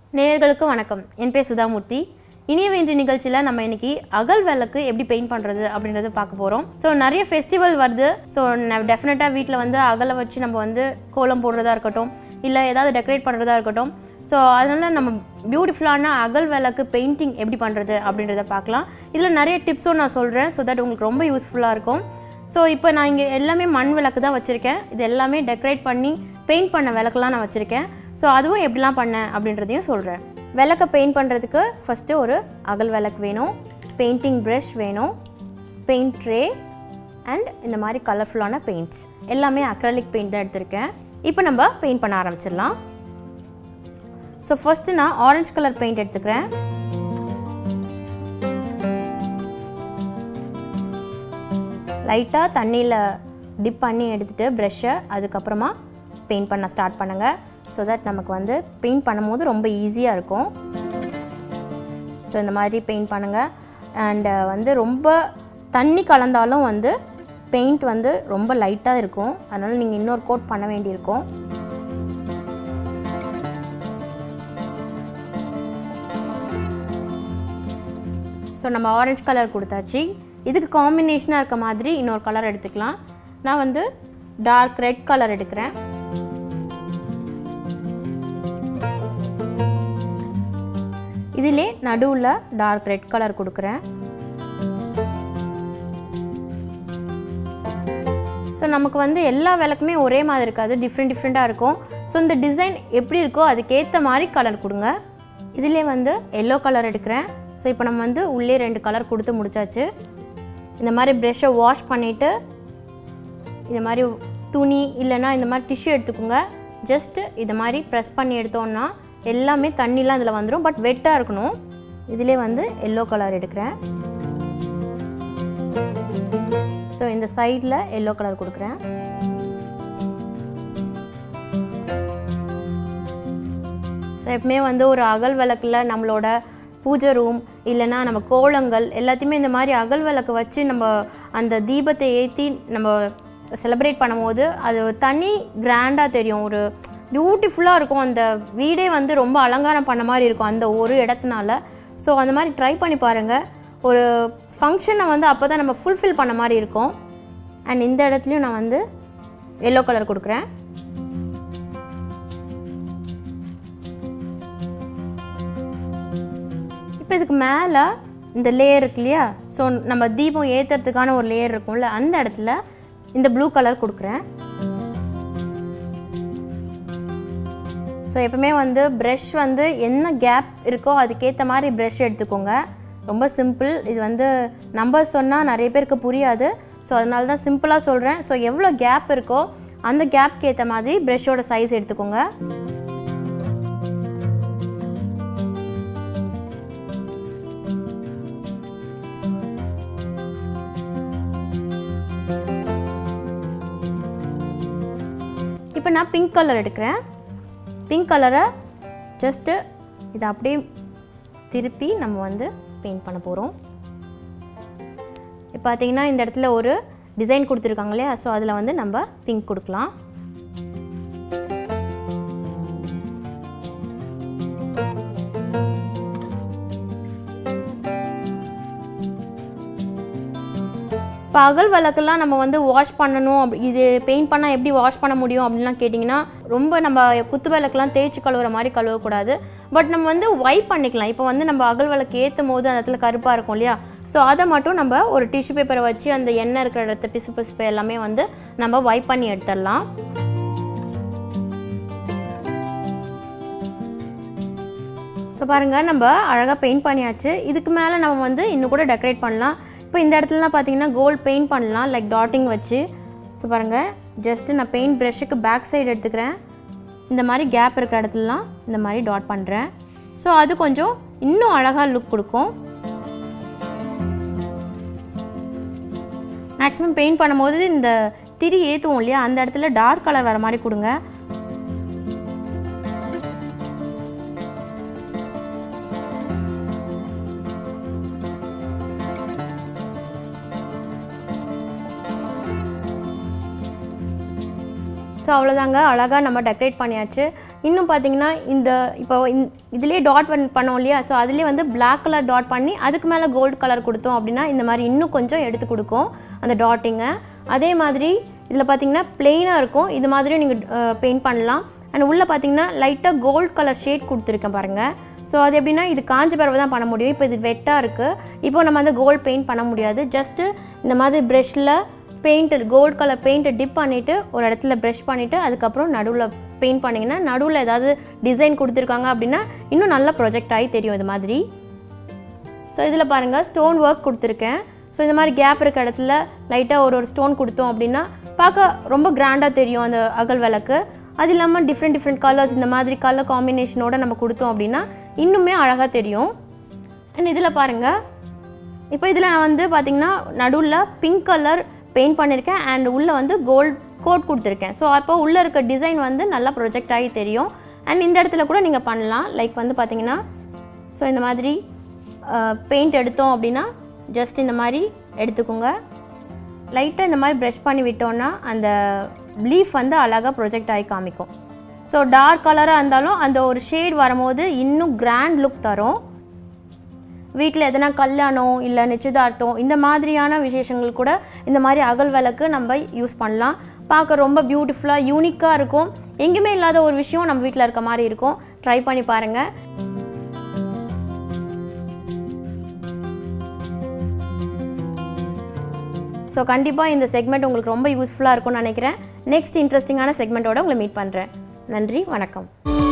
நேயர்களுக்கு வணக்கம் என் பேர் சுதாமூர்த்தி இனிய வேண்டி நிகழ்ச்சியில் நம்ம இன்னைக்கு அகல் விளக்கு எப்படி பெயிண்ட் பண்ணுறது அப்படின்றத பார்க்க போகிறோம் ஸோ நிறைய ஃபெஸ்டிவல் வருது ஸோ டெஃபினட்டாக வீட்டில் வந்து அகலை வச்சு நம்ம வந்து கோலம் போடுறதா இருக்கட்டும் இல்லை ஏதாவது டெக்கரேட் பண்ணுறதா இருக்கட்டும் ஸோ அதனால் நம்ம பியூட்டிஃபுல்லான அகல் விளக்கு பெயிண்டிங் எப்படி பண்ணுறது அப்படின்றத பார்க்கலாம் இதில் நிறைய டிப்ஸும் நான் சொல்கிறேன் ஸோ தட் உங்களுக்கு ரொம்ப யூஸ்ஃபுல்லாக இருக்கும் ஸோ இப்போ நான் இங்கே எல்லாமே மண் விளக்கு தான் வச்சுருக்கேன் இது எல்லாமே டெக்கரேட் பண்ணி பெயிண்ட் பண்ண விளக்குலாம் நான் வச்சுருக்கேன் ஸோ அதுவும் எப்படிலாம் பண்ணேன் அப்படின்றதையும் சொல்கிறேன் விளக்கை பெயிண்ட் பண்ணுறதுக்கு ஃபஸ்ட்டு ஒரு அகல் விளக்கு வேணும் பெயிண்டிங் ப்ரஷ் வேணும் பெயிண்ட் ட்ரே அண்ட் இந்த மாதிரி கலர்ஃபுல்லான பெயிண்ட்ஸ் எல்லாமே அக்ரலிக் பெயிண்ட் தான் எடுத்திருக்கேன் இப்போ நம்ம பெயிண்ட் பண்ண ஆரம்பிச்சிடலாம் ஸோ ஃபஸ்ட்டு நான் ஆரஞ்சு கலர் பெயிண்ட் எடுத்துக்கிறேன் லைட்டாக தண்ணியில் டிப் பண்ணி எடுத்துகிட்டு ப்ரெஷ்ஷை அதுக்கப்புறமா பெயிண்ட் பண்ண ஸ்டார்ட் பண்ணுங்கள் ஸோ தட் நமக்கு வந்து பெயிண்ட் பண்ணும்போது ரொம்ப ஈஸியாக இருக்கும் ஸோ இந்த மாதிரி பெயிண்ட் பண்ணுங்கள் அண்டு வந்து ரொம்ப தண்ணி கலந்தாலும் வந்து பெயிண்ட் வந்து ரொம்ப லைட்டாக இருக்கும் அதனால் நீங்கள் இன்னொரு கோட் பண்ண வேண்டியிருக்கும் ஸோ நம்ம ஆரஞ்சு கலர் கொடுத்தாச்சு இதுக்கு காம்பினேஷனாக இருக்க மாதிரி இன்னொரு கலர் எடுத்துக்கலாம் நான் வந்து டார்க் ரெட் கலர் எடுக்கிறேன் இதிலே நடுவில் டார்க் ரெட் கலர் கொடுக்குறேன் ஸோ நமக்கு வந்து எல்லா விளக்குமே ஒரே மாதிரி இருக்காது டிஃப்ரெண்ட் டிஃப்ரெண்ட்டாக இருக்கும் ஸோ இந்த டிசைன் எப்படி இருக்கோ அதுக்கேற்ற மாதிரி கலர் கொடுங்க இதிலே வந்து எல்லோ கலர் எடுக்கிறேன் ஸோ இப்போ நம்ம வந்து உள்ளே ரெண்டு கலர் கொடுத்து முடிச்சாச்சு இந்த மாதிரி ப்ரெஷ்ஷை வாஷ் பண்ணிவிட்டு இந்த மாதிரி துணி இல்லைன்னா இந்த மாதிரி டிஷ்யூ எடுத்துக்கோங்க ஜஸ்ட்டு இது மாதிரி ப்ரெஸ் பண்ணி எடுத்தோன்னா எல்லாமே தண்ணிலாம் இதில் வந்துடும் பட் வெட்டாக இருக்கணும் இதிலே வந்து எல்லோ கலர் எடுக்கிறேன் ஸோ இந்த சைடில் எல்லோ கலர் கொடுக்குறேன் ஸோ எப்பவுமே வந்து ஒரு அகல் விளக்கில் நம்மளோட பூஜை ரூம் இல்லைன்னா நம்ம கோலங்கள் எல்லாத்தையுமே இந்த மாதிரி அகல் விளக்கு வச்சு நம்ம அந்த தீபத்தை ஏற்றி நம்ம செலிப்ரேட் பண்ணும்போது அது தனி கிராண்டாக தெரியும் ஒரு பியூட்டிஃபுல்லாக இருக்கும் அந்த வீடே வந்து ரொம்ப அலங்காரம் பண்ண மாதிரி இருக்கும் அந்த ஒரு இடத்துனால ஸோ அந்த மாதிரி ட்ரை பண்ணி பாருங்கள் ஒரு ஃபங்க்ஷனை வந்து அப்போ தான் நம்ம ஃபுல்ஃபில் பண்ண மாதிரி இருக்கும் அண்ட் இந்த இடத்துலையும் நான் வந்து எல்லோ கலர் கொடுக்குறேன் இப்போ இதுக்கு மேலே இந்த லேயர் இருக்கு இல்லையா ஸோ நம்ம தீபம் ஏற்றுறதுக்கான ஒரு லேயர் இருக்கும்ல அந்த இடத்துல இந்த ப்ளூ கலர் கொடுக்குறேன் ஸோ எப்பவுமே வந்து ப்ரஷ் வந்து என்ன கேப் இருக்கோ அதுக்கேற்ற மாதிரி ப்ரஷ் எடுத்துக்கோங்க ரொம்ப சிம்பிள் இது வந்து நம்பர் சொன்னால் நிறைய பேருக்கு புரியாது ஸோ அதனால தான் சிம்பிளாக சொல்கிறேன் ஸோ எவ்வளோ கேப் இருக்கோ அந்த கேப்க்கு ஏற்ற மாதிரி ப்ரஷ்ஷோட சைஸ் எடுத்துக்கோங்க இப்போ நான் பிங்க் கலர் எடுக்கிறேன் பிங்க் கலரை ஜஸ்ட்டு இதை அப்படியே திருப்பி நம்ம வந்து பெயிண்ட் பண்ண போகிறோம் இப்போ பார்த்தீங்கன்னா இந்த இடத்துல ஒரு டிசைன் கொடுத்துருக்காங்க இல்லையா ஸோ அதில் வந்து நம்ம பிங்க் கொடுக்கலாம் இப்போ அகல் விளக்கெல்லாம் நம்ம வந்து வாஷ் பண்ணணும் அப்படி இது பெயிண்ட் பண்ணால் எப்படி வாஷ் பண்ண முடியும் அப்படின்லாம் கேட்டிங்கன்னா ரொம்ப நம்ம குத்து விளக்கெல்லாம் தேய்ச்சி கழுவுற மாதிரி கழுவக்கூடாது பட் நம்ம வந்து வைப் பண்ணிக்கலாம் இப்போ வந்து நம்ம அகல் விளக்கு ஏற்றும் போது அந்த இடத்துல கருப்பாக இருக்கும் இல்லையா ஸோ அதை மட்டும் நம்ம ஒரு டிஷ்யூ பேப்பரை வச்சு அந்த எண்ணெய் இருக்கிற இடத்த பிசு பிசுப்பு எல்லாமே வந்து நம்ம வைப் பண்ணி எடுத்துடலாம் ஸோ பாருங்கள் நம்ம அழகாக பெயிண்ட் பண்ணியாச்சு இதுக்கு மேலே நம்ம வந்து இன்னும் கூட டெக்கரேட் பண்ணலாம் இப்போ இந்த இடத்துலலாம் பார்த்தீங்கன்னா கோல்ட் பெயிண்ட் பண்ணலாம் லைக் டாட்டிங் வச்சு ஸோ பாருங்கள் ஜஸ்ட்டு நான் பெயிண்ட் ப்ரஷ்ஷுக்கு பேக் சைடு எடுத்துக்கிறேன் இந்த மாதிரி கேப் இருக்கிற இடத்துலலாம் இந்த மாதிரி டாட் பண்ணுறேன் ஸோ அது கொஞ்சம் இன்னும் அழகாக லுக் கொடுக்கும் மேக்ஸிமம் பெயிண்ட் பண்ணும்போது இந்த திரி ஏற்றுவோம் இல்லையா அந்த இடத்துல டார்க் கலர் வர மாதிரி கொடுங்க ஸோ அவ்வளோதாங்க அழகாக நம்ம டெக்கரேட் பண்ணியாச்சு இன்னும் பார்த்தீங்கன்னா இந்த இப்போ இதுலேயே டாட் பண்ணோம் இல்லையா ஸோ அதுலேயே வந்து பிளாக் கலர் டாட் பண்ணி அதுக்கு மேலே கோல்டு கலர் கொடுத்தோம் அப்படின்னா இந்த மாதிரி இன்னும் கொஞ்சம் எடுத்து கொடுக்கும் அந்த டாட்டிங்கை அதே மாதிரி இதில் பார்த்தீங்கன்னா பிளெயினாக இருக்கும் இது மாதிரியும் நீங்கள் பெயிண்ட் பண்ணலாம் அண்ட் உள்ளே பார்த்தீங்கன்னா லைட்டாக கோல்ட் கலர் ஷேட் கொடுத்துருக்கேன் பாருங்கள் ஸோ அது எப்படின்னா இது காஞ்ச பிறகு தான் பண்ண முடியும் இப்போ இது வெட்டாக இருக்குது இப்போ நம்ம வந்து கோல்ட் பெயிண்ட் பண்ண முடியாது ஜஸ்ட்டு இந்த மாதிரி ப்ரெஷ்ஷில் பெயிண்ட் கோல்ட் கலர் பெயிண்ட்டை டிப் பண்ணிவிட்டு ஒரு இடத்துல ப்ரஷ் பண்ணிவிட்டு அதுக்கப்புறம் நடுவில் பெயிண்ட் பண்ணிங்கன்னா நடுவில் ஏதாவது டிசைன் கொடுத்துருக்காங்க அப்படின்னா இன்னும் நல்லா ப்ரொஜெக்ட் ஆகி தெரியும் இது மாதிரி ஸோ இதில் பாருங்கள் ஸ்டோன் ஒர்க் கொடுத்துருக்கேன் ஸோ இந்த மாதிரி கேப் இருக்க இடத்துல லைட்டாக ஒரு ஒரு ஸ்டோன் கொடுத்தோம் அப்படின்னா பார்க்க ரொம்ப கிராண்டாக தெரியும் அந்த அகல் விளக்கு அது இல்லாமல் டிஃப்ரெண்ட் டிஃப்ரெண்ட் கலர்ஸ் இந்த மாதிரி கலர் காம்பினேஷனோட நம்ம கொடுத்தோம் அப்படின்னா இன்னுமே அழகாக தெரியும் அண்ட் இதில் பாருங்கள் இப்போ இதில் நான் வந்து பார்த்திங்கன்னா நடுவில் பிங்க் கலர் பெயிண்ட் பண்ணியிருக்கேன் அண்ட் உள்ளே வந்து கோல்ட் கோட் கொடுத்துருக்கேன் ஸோ அப்போ உள்ளே இருக்க டிசைன் வந்து நல்லா ப்ரொஜெக்ட் ஆகி தெரியும் அண்ட் இந்த இடத்துல கூட நீங்கள் பண்ணலாம் லைக் வந்து பார்த்தீங்கன்னா ஸோ இந்த மாதிரி பெயிண்ட் எடுத்தோம் அப்படின்னா ஜஸ்ட் இந்த மாதிரி எடுத்துக்கோங்க லைட்டாக இந்த மாதிரி ப்ரஷ் பண்ணி விட்டோன்னா அந்த லீஃப் வந்து அழகாக ப்ரொஜெக்ட் ஆகி காமிக்கும் ஸோ டார்க் கலராக இருந்தாலும் அந்த ஒரு ஷேட் வரும்போது இன்னும் கிராண்ட் லுக் தரும் வீட்டில் எதனா கல்யாணம் இல்லை நிச்சயதார்த்தம் இந்த மாதிரியான விசேஷங்கள் கூட இந்த மாதிரி அகல் விளக்கு நம்ம யூஸ் பண்ணலாம் பார்க்க ரொம்ப பியூட்டிஃபுல்லாக யூனிக்காக இருக்கும் எங்கேயுமே இல்லாத ஒரு விஷயம் நம்ம வீட்டில் இருக்க மாதிரி இருக்கும் ட்ரை பண்ணி பாருங்கள் ஸோ கண்டிப்பாக இந்த செக்மெண்ட் உங்களுக்கு ரொம்ப யூஸ்ஃபுல்லாக இருக்கும்னு நினைக்கிறேன் நெக்ஸ்ட் இன்ட்ரெஸ்டிங்கான செக்மெண்ட்டோட உங்களை மீட் பண்ணுறேன் நன்றி வணக்கம்